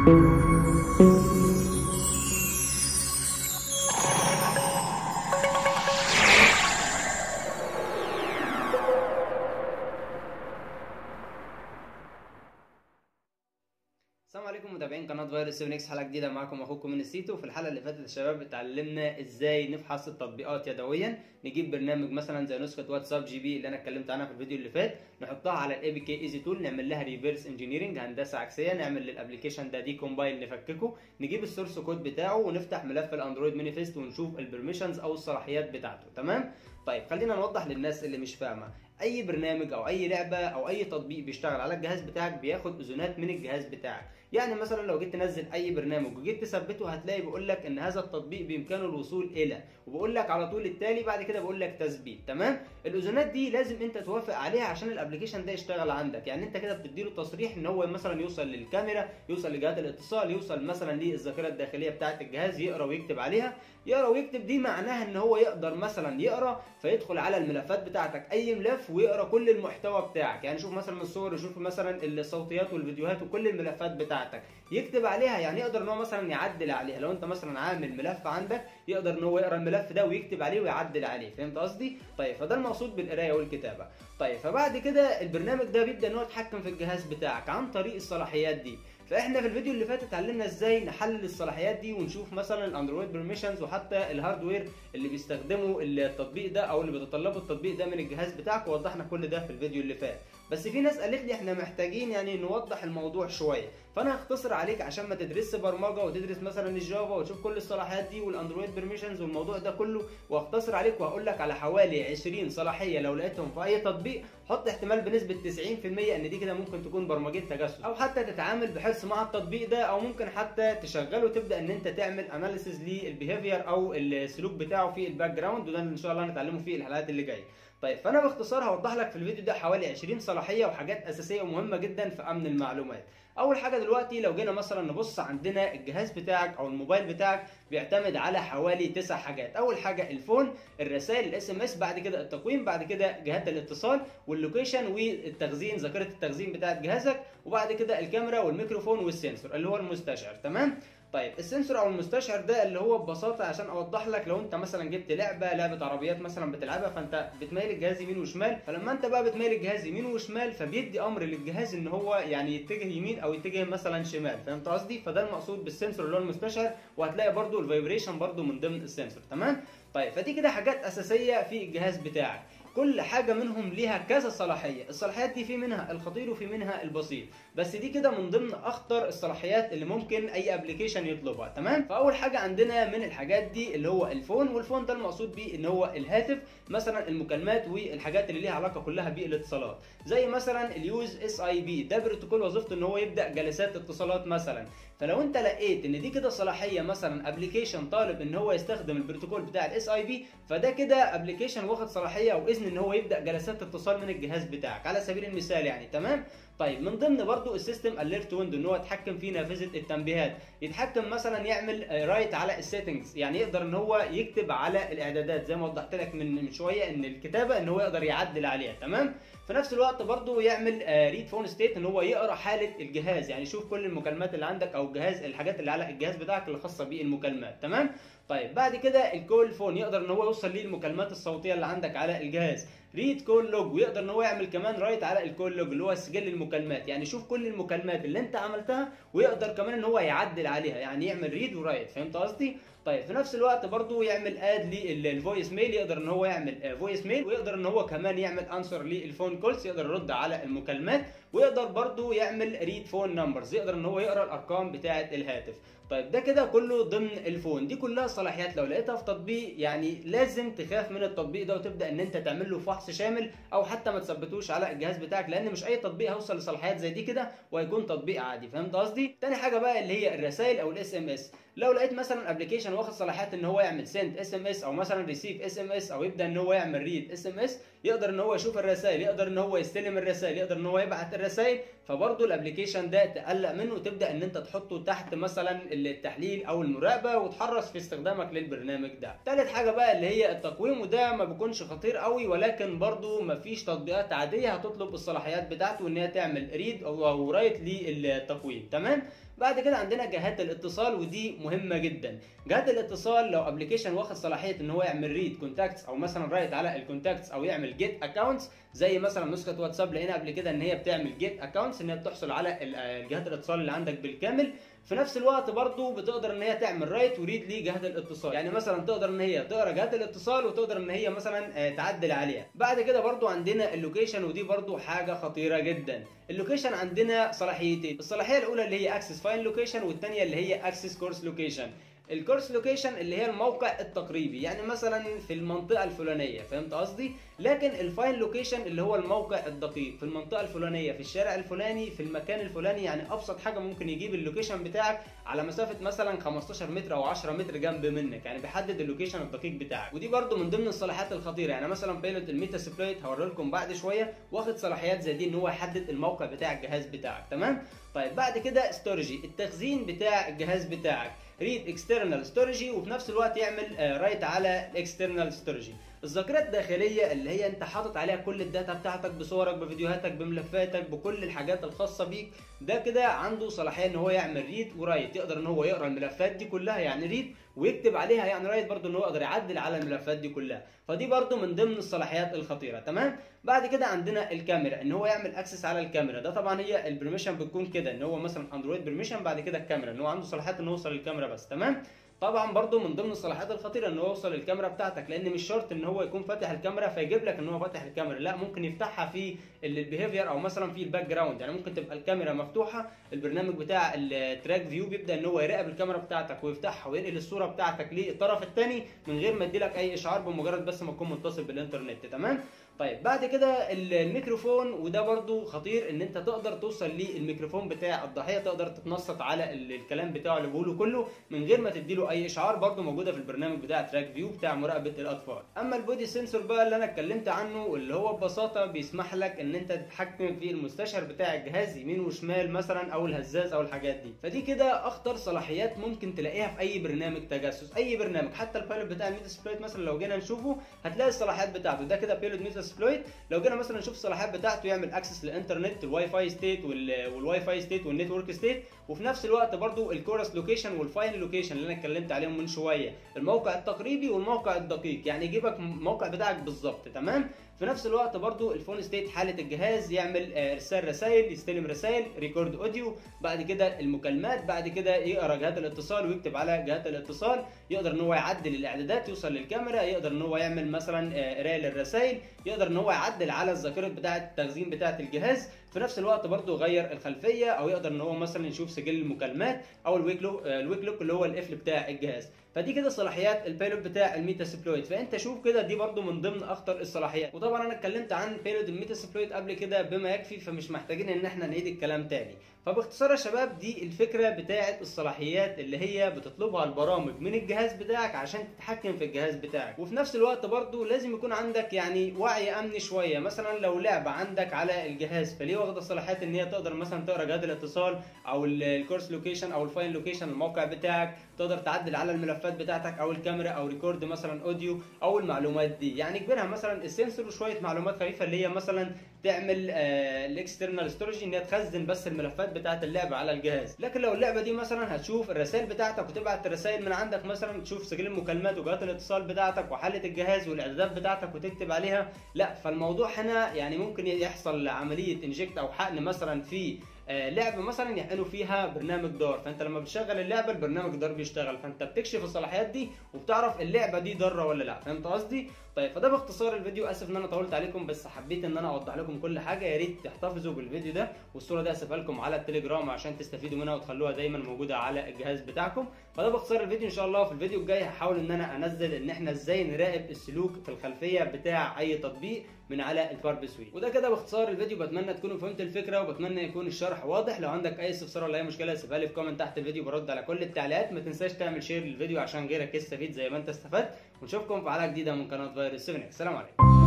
السلام عليكم متابعين قناه فيروس 7 اكس حلقه جديده معاكم اخوكم من السيتو في الحلقه اللي فاتت يا شباب اتعلمنا ازاي نفحص التطبيقات يدويا نجيب برنامج مثلا زي نسخه واتساب جي بي اللي انا اتكلمت عنها في الفيديو اللي فات نحطها على الاي بي كي ايزي تول نعمل لها ريفيرس انجينيرنج هندسه عكسيه نعمل للابلكيشن ده دي كومبايل نفككه نجيب السورس كود بتاعه ونفتح ملف الاندرويد مانيفيست ونشوف البرميشنز او الصلاحيات بتاعته تمام طيب خلينا نوضح للناس اللي مش فاهمه اي برنامج او اي لعبه او اي تطبيق بيشتغل على الجهاز بتاعك بياخد اذونات من الجهاز بتاعك يعني مثلا لو جيت تنزل اي برنامج وجيت تثبته هتلاقي بيقول لك ان هذا التطبيق بامكانه الوصول الى وبقول لك على طول التالي بعد كده بقول لك تثبيت تمام الاذونات دي لازم انت توافق عليها عشان الابلكيشن ده يشتغل عندك يعني انت كده بتديله تصريح ان هو مثلا يوصل للكاميرا يوصل لجهات الاتصال يوصل مثلا للذاكره الداخليه بتاعه الجهاز يقرا ويكتب عليها يقرا ويكتب دي معناها ان هو يقدر مثلا يقرا فيدخل على الملفات بتاعتك اي ملف ويقرا كل المحتوى بتاعك يعني شوف مثلا الصور يشوف مثلا الصوتيات والفيديوهات وكل الملفات بتاعتك يكتب عليها يعني يقدر ان هو مثلا يعدل عليها لو انت مثلا عامل ملف عندك يقدر ان هو يقرا الملف ده ويكتب عليه ويعدل عليه فهمت قصدي طيب فده المقصود بالقرايه والكتابه طيب فبعد كده البرنامج ده بيبدا ان هو يتحكم في الجهاز بتاعك عن طريق الصلاحيات دي فاحنا في الفيديو اللي فات اتعلمنا ازاي نحلل الصلاحيات دي ونشوف مثلا الاندرويد بريميشنز وحتى الهاردوير اللي بيستخدموا التطبيق ده او اللي بيتطلبوا التطبيق ده من الجهاز بتاعك ووضحنا كل ده في الفيديو اللي فات بس في ناس قالت لي احنا محتاجين يعني نوضح الموضوع شويه فانا هختصر عليك عشان ما تدرسش برمجه وتدرس مثلا الجافا وتشوف كل الصلاحيات دي والاندرويد بريميشنز والموضوع ده كله واختصر عليك وهقول لك على حوالي 20 صلاحيه لو لقيتهم في اي تطبيق حط احتمال بنسبه 90% ان دي كده ممكن تكون برمجيه تجسس او حتى تتعامل بحرص مع التطبيق ده او ممكن حتى تشغله وتبدا ان انت تعمل اناليسيز للبيهيفير او السلوك بتاعه في الباك جراوند وده ان شاء الله هنتعلمه في الحلقات اللي جايه طيب فانا باختصار هوضح لك في الفيديو ده حوالي 20 صلاحيه وحاجات اساسيه ومهمه جدا في امن المعلومات اول حاجه دلوقتي لو جينا مثلا نبص عندنا الجهاز بتاعك او الموبايل بتاعك بيعتمد على حوالي تسع حاجات اول حاجه الفون الرسائل الاس ام اس بعد كده التقويم بعد كده جهات الاتصال واللوكيشن والتخزين ذاكره التخزين بتاعه جهازك وبعد كده الكاميرا والميكروفون والسنسور اللي هو المستشعر تمام طيب السنسور او المستشعر ده اللي هو ببساطه عشان اوضح لك لو انت مثلا جبت لعبه لعبه عربيات مثلا بتلعبها فانت بتميل الجهاز يمين وشمال فلما انت بقى بتميل الجهاز يمين وشمال فبيدي امر للجهاز ان هو يعني يتجه يمين او يتجه مثلا شمال فهمت قصدي فده المقصود بالسنسور اللي هو المستشعر وهتلاقي برده الفايبريشن برده من ضمن السنسور تمام طيب فدي كده حاجات اساسيه في الجهاز بتاعك كل حاجة منهم ليها كذا صلاحية الصلاحيات دي في منها الخطير وفي منها البسيط بس دي كده من ضمن اخطر الصلاحيات اللي ممكن اي ابلكيشن يطلبها تمام فاول حاجة عندنا من الحاجات دي اللي هو الفون والفون ده المقصود بيه ان هو الهاتف مثلا المكالمات والحاجات اللي ليها علاقة كلها بالاتصالات زي مثلا اليوز اس اي بي ده بروتوكول وظيفته ان هو يبدا جلسات اتصالات مثلا فلو انت لقيت ان دي كده صلاحيه مثلا ابلكيشن طالب ان هو يستخدم البروتوكول بتاع الاس اي بي فده كده ابلكيشن واخد صلاحيه او اذن ان هو يبدا جلسات اتصال من الجهاز بتاعك على سبيل المثال يعني تمام طيب من ضمن برضو السيستم اليرت ويندو ان هو يتحكم في نافذه التنبيهات يتحكم مثلا يعمل رايت على السيتنجز يعني يقدر ان هو يكتب على الاعدادات زي ما وضحت لك من شويه ان الكتابه ان هو يقدر يعدل عليها تمام في نفس الوقت برضو يعمل ريد فون ستيت ان هو يقرا حاله الجهاز يعني يشوف كل المكالمات اللي عندك او الجهاز الحاجات اللي على الجهاز بتاعك اللي خاصه بالمكالمات تمام طيب بعد كده الكول فون يقدر ان هو يوصل للمكالمات الصوتيه اللي عندك على الجهاز ريد كول لوج ويقدر ان هو يعمل كمان رايت على الكول لوج اللي هو سجل المكالمات يعني يشوف كل المكالمات اللي انت عملتها ويقدر كمان ان هو يعدل عليها يعني يعمل ريد ورايت فهمت قصدي طيب في نفس الوقت برضو يعمل اد للفويس ميل يقدر ان هو يعمل فويس ميل ويقدر ان هو كمان يعمل انسر للفون كولز يقدر يرد على المكالمات ويقدر برضو يعمل ريد فون نمبرز يقدر ان هو يقرا الارقام بتاعه الهاتف طيب ده كده كله ضمن الفون دي كلها صلاحيات لو لقيتها في تطبيق يعني لازم تخاف من التطبيق ده وتبدا ان انت تعمل له فحص شامل او حتى ما تثبتوش على الجهاز بتاعك لان مش اي تطبيق هيوصل لصلاحيات زي دي كده وهيكون تطبيق عادي فهمت قصدي تاني حاجه بقى اللي هي الرسائل او الاس ام اس لو لقيت مثلا ابلكيشن واخد صلاحيات ان هو يعمل سند اس ام اس او مثلا ريسيف اس ام اس او يبدا ان هو يعمل ريد اس ام اس يقدر ان هو يشوف الرسائل يقدر ان هو يستلم الرسائل يقدر ان هو يبعت الرسائل فبرضه الابلكيشن ده تقلق منه وتبدا ان انت تحطه تحت مثلا التحليل او المراقبه وتحرص في استخدامك للبرنامج ده ثالث حاجه بقى اللي هي التقويم وده ما بيكونش خطير قوي ولكن برضه ما فيش تطبيقات عاديه هتطلب الصلاحيات بتاعته ان هي تعمل ريد او رايت للتقويم تمام بعد كده عندنا جهات الاتصال ودي مهمه جدا جهات الاتصال لو ابلكيشن واخد صلاحيه ان هو يعمل ريد كونتاكتس او مثلا رايت على الكونتاكتس او يعمل جيت اكونتس زي مثلا نسخه واتساب لقينا قبل كده ان هي بتعمل جيت اكونتس ان هي بتحصل على جهات الاتصال اللي عندك بالكامل في نفس الوقت برضو بتقدر ان هي تعمل رايت وريد لجهات الاتصال يعني مثلا تقدر ان هي تقرا جهات الاتصال وتقدر ان هي مثلا تعدل عليها بعد كده برضو عندنا اللوكيشن ودي برضو حاجه خطيره جدا اللوكيشن عندنا صلاحيتين الصلاحيه الاولى اللي هي اكسس فاين لوكيشن والثانيه اللي هي اكسس كورس لوكيشن الكورس لوكيشن اللي هي الموقع التقريبي يعني مثلا في المنطقه الفلانيه فهمت قصدي لكن الفاين لوكيشن اللي هو الموقع الدقيق في المنطقه الفلانيه في الشارع الفلاني في المكان الفلاني يعني ابسط حاجه ممكن يجيب اللوكيشن بتاعك على مسافه مثلا 15 متر او 10 متر جنب منك يعني بيحدد اللوكيشن الدقيق بتاعك ودي برده من ضمن الصلاحيات الخطيره يعني مثلا بيلوت الميتا سبلويت هوري لكم بعد شويه واخد صلاحيات زي دي ان هو يحدد الموقع بتاع الجهاز بتاعك تمام طيب بعد كده ستورجي التخزين بتاع الجهاز بتاعك ريد اكسترنال ستورجي وفي نفس الوقت يعمل رايت على الاكسترنال ستورجي الذاكره الداخليه اللي هي انت حاطط عليها كل الداتا بتاعتك بصورك بفيديوهاتك بملفاتك بكل الحاجات الخاصه بيك ده كده عنده صلاحيه ان هو يعمل ريد ورايت يقدر ان هو يقرا الملفات دي كلها يعني ريد ويكتب عليها يعني رايت برضه ان هو يقدر يعدل على الملفات دي كلها فدي برضه من ضمن الصلاحيات الخطيره تمام بعد كده عندنا الكاميرا ان هو يعمل اكسس على الكاميرا ده طبعا هي البرميشن بتكون كده ان هو مثلا اندرويد برميشن بعد كده الكاميرا ان هو عنده صلاحيات انه يوصل للكاميرا بس تمام طبعا برضو من ضمن الصلاحيات الخطيره ان هو يوصل للكاميرا بتاعتك لان مش شرط ان هو يكون فاتح الكاميرا فيجيب لك ان هو فاتح الكاميرا لا ممكن يفتحها في البيهيفير او مثلا في الباك جراوند يعني ممكن تبقى الكاميرا مفتوحه البرنامج بتاع التراك فيو بيبدا ان هو يراقب الكاميرا بتاعتك ويفتحها وينقل الصوره بتاعتك للطرف الثاني من غير ما يديلك اي اشعار بمجرد بس ما تكون متصل بالانترنت تمام طيب بعد كده الميكروفون وده برضو خطير ان انت تقدر توصل للميكروفون بتاع الضحيه تقدر تتنصت على الكلام بتاعه اللي بيقوله كله من غير ما تديله اي اشعار برضو موجوده في البرنامج بتاع تراك فيو بتاع مراقبه الاطفال اما البودي سنسور بقى اللي انا اتكلمت عنه واللي هو ببساطه بيسمح لك ان انت تتحكم في المستشعر بتاع الجهاز يمين وشمال مثلا او الهزاز او الحاجات دي فدي كده اخطر صلاحيات ممكن تلاقيها في اي برنامج تجسس اي برنامج حتى البايلوت بتاع الميتا سبلويت مثلا لو جينا نشوفه هتلاقي الصلاحيات بتاعته ده كده بايلوت ميتا سبلويت لو جينا مثلا نشوف الصلاحيات بتاعته يعمل اكسس للانترنت الواي فاي ستيت والواي فاي ستيت والنتورك ستيت وفي نفس الوقت برضو الكورس لوكيشن والفاين لوكيشن اللي انا اتكلمت عليهم من شويه الموقع التقريبي والموقع الدقيق يعني يجيبك الموقع بتاعك بالظبط تمام في نفس الوقت برضو الفون ستيت حاله الجهاز يعمل ارسال رسائل يستلم رسائل ريكورد اوديو بعد كده المكالمات بعد كده يقرا جهات الاتصال ويكتب على جهات الاتصال يقدر ان هو يعدل الاعدادات يوصل للكاميرا يقدر ان هو يعمل مثلا قرايه للرسائل يقدر ان هو يعدل على الذاكره بتاعه التخزين بتاعه الجهاز في نفس الوقت برضه يغير الخلفيه او يقدر ان هو مثلا يشوف سجل المكالمات او الويك لوك الويك لوك اللي هو القفل بتاع الجهاز فدي كده صلاحيات البيلوت بتاع الميتا سبلويد فانت شوف كده دي برضو من ضمن اخطر الصلاحيات وطبعا انا اتكلمت عن بيلوت الميتا سبلويد قبل كده بما يكفي فمش محتاجين ان احنا نعيد الكلام تاني فباختصار يا شباب دي الفكره بتاعه الصلاحيات اللي هي بتطلبها البرامج من الجهاز بتاعك عشان تتحكم في الجهاز بتاعك وفي نفس الوقت برضو لازم يكون عندك يعني وعي امني شويه مثلا لو لعبه عندك على الجهاز فليه واخده صلاحيات ان هي تقدر مثلا تقرا جهاز الاتصال او الكورس لوكيشن او الفاين لوكيشن الموقع بتاعك تقدر تعدل على الملفات بتاعتك او الكاميرا او ريكورد مثلا اوديو او المعلومات دي يعني كبيرها مثلا السنسور وشويه معلومات خفيفه اللي هي مثلا تعمل آه الاكسترنال ستورج ان هي تخزن بس الملفات بتاعه اللعبه على الجهاز لكن لو اللعبه دي مثلا هتشوف الرسائل بتاعتك وتبعت الرسائل من عندك مثلا تشوف سجل المكالمات وجهات الاتصال بتاعتك وحاله الجهاز والاعدادات بتاعتك وتكتب عليها لا فالموضوع هنا يعني ممكن يحصل عمليه انجكت او حقن مثلا في لعبه مثلا يحقنوا فيها برنامج دار فانت لما بتشغل اللعبه البرنامج دار بيشتغل فانت بتكشف الصلاحيات دي وبتعرف اللعبه دي ضاره ولا لا فهمت قصدي طيب فده باختصار الفيديو اسف ان انا طولت عليكم بس حبيت ان انا اوضح لكم كل حاجه يا ريت تحتفظوا بالفيديو ده والصوره دي هسيبها لكم على التليجرام عشان تستفيدوا منها وتخلوها دايما موجوده على الجهاز بتاعكم فده باختصار الفيديو ان شاء الله في الفيديو الجاي هحاول ان انا انزل ان احنا ازاي نراقب السلوك في الخلفيه بتاع اي تطبيق من على الكارب سويت وده كده باختصار الفيديو بتمنى تكونوا فهمت الفكره وبتمنى يكون الشرح واضح لو عندك اي استفسار ولا اي مشكله سيبها لي في كومنت تحت الفيديو برد على كل التعليقات ما تنساش تعمل شير للفيديو عشان غيرك يستفيد زي ما انت استفدت ونشوفكم في حلقه جديده من قناه فيروس 7 سلام عليكم